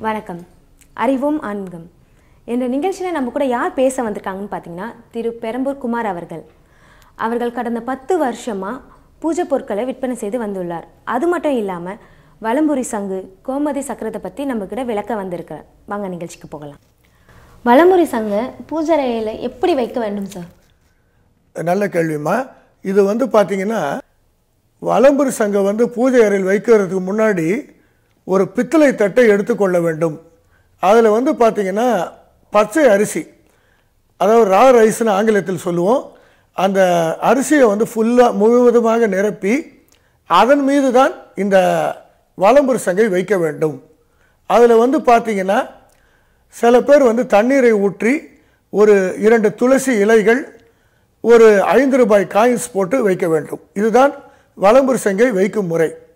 வணக்கம் அறிவோம் ஆன்மீகம் என்ற நிகழ்ச்சியில் நம்ம கூட யார் பேச வந்திருக்காங்கன்னு பார்த்தீங்கன்னா திரு பெரம்பூர் குமார் அவர்கள் அவர்கள் கடந்த பத்து வருஷமாக பூஜை பொருட்களை விற்பனை செய்து வந்துள்ளார் அது மட்டும் இல்லாமல் வலம்புரி சங்கு கோமதி சக்கரத்தை பற்றி நம்மக்கிட்ட விளக்க வந்திருக்கிறார் வாங்க நிகழ்ச்சிக்கு போகலாம் வலம்புரி சங்கை பூஜை அறையில் எப்படி வைக்க வேண்டும் சார் நல்ல கேள்விம்மா இது வந்து பார்த்தீங்கன்னா வலம்புரி சங்கம் வந்து பூஜை அறையில் வைக்கிறதுக்கு முன்னாடி ஒரு பித்தளை தட்டை எடுத்துக்கொள்ள வேண்டும் அதில் வந்து பார்த்தீங்கன்னா பச்சை அரிசி அதாவது ரா ரைஸ்னு ஆங்கிலத்தில் சொல்லுவோம் அந்த அரிசியை வந்து ஃபுல்லாக முழுவதுமாக நிரப்பி அதன் மீது தான் இந்த வலம்புரி சங்கை வைக்க வேண்டும் அதில் வந்து பார்த்தீங்கன்னா சில பேர் வந்து தண்ணீரை ஊற்றி ஒரு இரண்டு துளசி இலைகள் ஒரு ஐந்து ரூபாய் காயின்ஸ் போட்டு வைக்க வேண்டும் இதுதான் வலம்புரி சங்கை வைக்கும் முறை